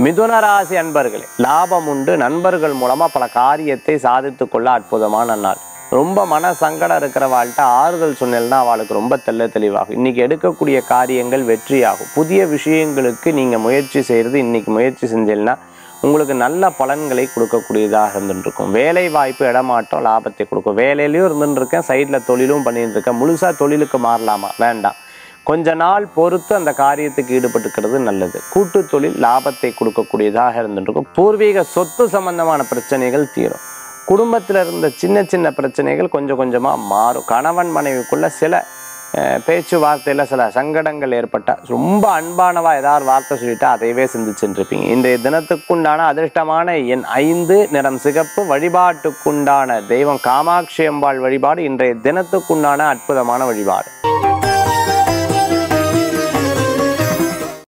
மிதுன ராசி அன்பர்களே லாபம் உண்டு நண்பர்கள் மூலமா பல காரியத்தை சாதித்து கொள்ள அற்புதமான நாள் ரொம்ப மன சங்கடம் இருக்கிற வாழ்கிட்ட ஆறுதல் சொன்னேன்னா அவளுக்கு ரொம்ப தெள்ள தெளிவாகும் இன்னைக்கு எடுக்கக்கூடிய காரியங்கள் வெற்றியாகும் புதிய விஷயங்களுக்கு நீங்க முயற்சி செய்யறது இன்னைக்கு முயற்சி செஞ்சீங்கன்னா உங்களுக்கு நல்ல பலன்களை கொடுக்கக்கூடியதாக இருந்துருக்கும் வேலை வாய்ப்பு இடமாற்றம் லாபத்தை கொடுக்கும் வேலையிலையும் இருந்துட்டு இருக்கேன் சைடில் தொழிலும் பண்ணிட்டு இருக்கேன் முழுசா தொழிலுக்கு மாறலாமா வேண்டாம் கொஞ்ச நாள் பொறுத்து அந்த காரியத்துக்கு ஈடுபட்டுக்கிறது நல்லது கூட்டு தொழில் லாபத்தை கொடுக்கக்கூடியதாக இருந்துருக்கும் பூர்வீக சொத்து சம்பந்தமான பிரச்சனைகள் தீரும் குடும்பத்தில் இருந்த சின்ன சின்ன பிரச்சனைகள் கொஞ்சம் கொஞ்சமாக மாறும் கணவன் மனைவிக்குள்ள சில அஹ், பேச்சுவார்த்தையில் சில சங்கடங்கள் ஏற்பட்டால் ரொம்ப அன்பானவா ஏதாவது வார்த்தை சொல்லிட்டா அதையவே சிந்திச்சுட்டு இருப்பீங்க இன்றைய தினத்துக்குண்டான அதிர்ஷ்டமான எண் ஐந்து நிறம் சிகப்பு வழிபாட்டுக்குண்டான தெய்வம் காமாட்சி அம்பாள் வழிபாடு இன்றைய தினத்துக்குண்டான அற்புதமான வழிபாடு